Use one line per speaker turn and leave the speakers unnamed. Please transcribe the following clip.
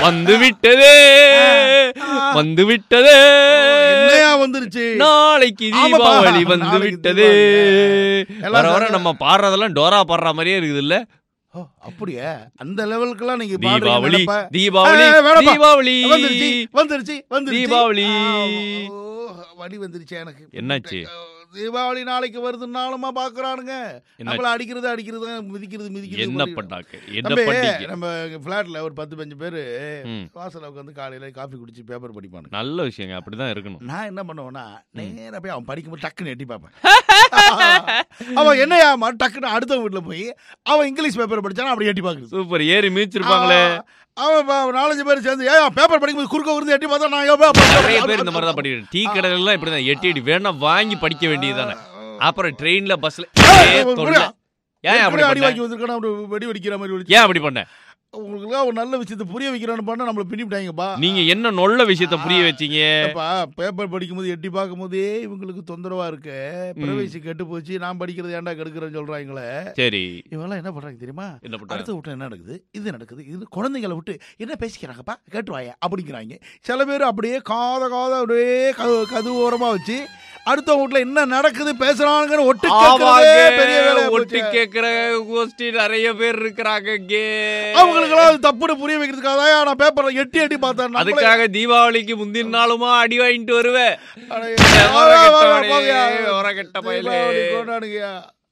வந்து விட்டதே வந்து விட்டதே
என்னையா வந்துருச்சு
நாளைக்கு
ஆமாப்பா.
தீபாவளி வந்து
நாளைக்கு
விட்டதே
தீபாவளி. எல்லாம்
வர வர
சேர்ந்து-
நம்ம பாடுறதெல்லாம் டோரா பாடுற மாதிரியே இருக்குது இல்ல
ஓ, அப்படியா அந்த லெவலுக்குலாம் நீங்க
தீபாவளி
பாடுறீங்க
தீபாவளி
ஏய், வேணாம்ப்பா.
தீபாவளி
வந்துருச்சு வந்துருச்சு வந்துருச்சு
தீபாவளி.
ஆ, ஓ, வடி வந்துருச்சு எனக்கு
என்னாச்சு?
தீபாவளி நாளைக்கு வருதுன்னாலுமா பாக்குறானுங்க
என்னாச்சு?
நம்மள அடிக்கிறது அடிக்கிறது மிதிக்கிறது மிதிக்கிறது
என்ன
பண்ணிக்கிறது.
பண்ணாக்க என்ன
தம்பி,
பண்ணீங்க
நம்ம ஃபிளாட்ல ஒரு பத்து பஞ்சு பேரு
ம்.
வாசல்ல உட்காந்து காலையில காஃபி குடிச்சு பேப்பர் படிப்பானுங்க
நல்ல விஷயங்க அப்படிதான் இருக்கணும்
நான் என்ன பண்ணுவேன்னா நேரா போய் அவன் படிக்கும்போது டக்குன்னு எட்டி பார்ப்பேன் அவன் என்னையா மா- டக்குன்னு அடுத்த வீட்டுல போய் அவன் இங்கிலீஷ் பேப்பர் படிச்சானா அப்படி எட்டி பாக்குறது
சூப்பர் ஏறி மீச்சிருப்பாங்களே
அவன் ப- நாலஞ்சு பேர் சேர்ந்து ஏன் பேப்பர் படிக்கும்போது குறுக்க விருந்து எட்டி பார்த்தா நான் எவ்வளவு
நிறைய பேர் இந்த மாதிரி தான் படிக்கிறேன் டீ கடையில எல்லாம் இப்படிதான் எட்டி எட்டி வேணா வாங்கி படிக்க வேண்டியதுதானே அப்புறம் ட்ரெயின்ல பஸ்ல ஏன் அப்படி
அடி
பண்ண
வாங்கி வந்திருக்கான அப்படி வெடி வெடிக்கிற மாதிரி வெடிச்சு
ஏன் அப்படி பண்ண
உங்களுக்கு ஒரு நல்ல விஷயத்தை புரிய வைக்கிறான்னு பண்ண நம்மள பின்னிவிட்டாங்கப்பா
நீங்க என்ன நொல்ல விஷயத்த புரிய வச்சீங்க
அப்பா பேப்பர் படிக்கும்போது எட்டி பார்க்கும்போதே இவங்களுக்கு தொந்தரவா இருக்கு பிரவேசி கெட்டு போச்சு நான் படிக்கிறது ஏன்டா கெடுக்கிறேன்னு சொல்றாங்களே
சரி
இவங்கெல்லாம் என்ன பண்றாங்க தெரியுமா
என்ன பண்றாங்க
அடுத்த வீட்டுல என்ன நடக்குது இது நடக்குது இது குழந்தைங்களை விட்டு என்ன பேசிக்கிறாங்கப்பா கேட்டுவாய அப்படிங்கிறாங்க சில பேர் அப்படியே காத காத அப்படியே கது கது ஓரமா வச்சு அடுத்த வீட்டுல என்ன நடக்குது பேசுறாங்கன்னு ஒட்டு கேட்கறதே பெரிய வேலையா
ஒட்டு
போச்சு.
கேக்குற கோஷ்டி நிறைய பேர் இருக்கிறாங்க இங்கே.
அவங்களுக்கெல்லாம் அது தப்புன்னு புரிய வைக்கிறதுக்காக தான் நான் பேப்பர்ல எட்டி எட்டி பார்த்தேன் நம்மளே-
அதுக்காக தீபாவளிக்கு முந்தின நாளுமா அடி வாங்கிட்டு வருவேன்
அட,
விவரம்
வா, வா, வா,
கெட்டவனே,
போங்கயா.
விவரம் கெட்ட பயலே.
தீபாவளி கொண்டாடுங்கயா